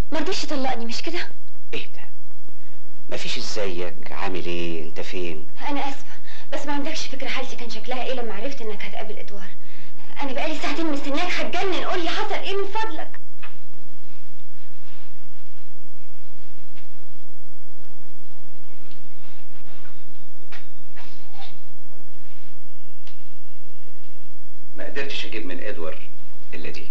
مرضيش يطلقني مش كده اهدى مفيش ازيك عامل ايه انت فين انا اسفه بس ما عندكش فكره حالتي كان شكلها ايه لما عرفت انك هتقابل ادوار انا بقالي ساعتين مستنياك هتجنن قول لي حصل ايه من فضلك ما قدرتش اجيب من ادوار الا دي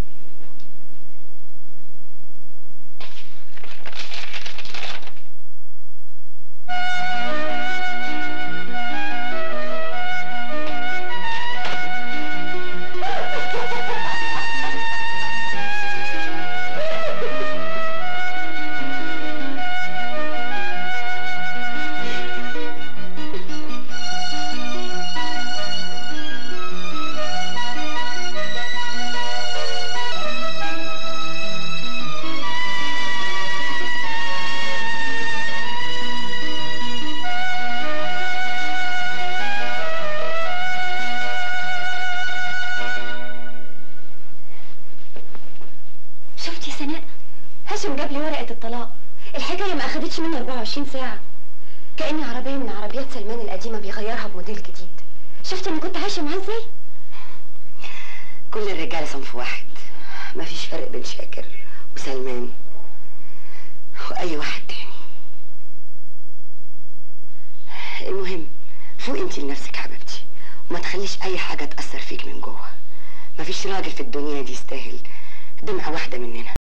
شفتي يا سناء هاشم جاب لي ورقه الطلاق الحكايه ما اخدتش مني 24 ساعه كاني عربيه من عربيات سلمان القديمه بيغيرها بموديل جديد شفتي انا كنت عايشه معاه ازاي كل الرجاله صنف واحد مفيش فرق بين شاكر وسلمان واي واحد تاني المهم فوق انتي لنفسك حبيبتي وما تخليش اي حاجه تاثر فيك من جوه مفيش راجل في الدنيا دي يستاهل دمعه واحده مننا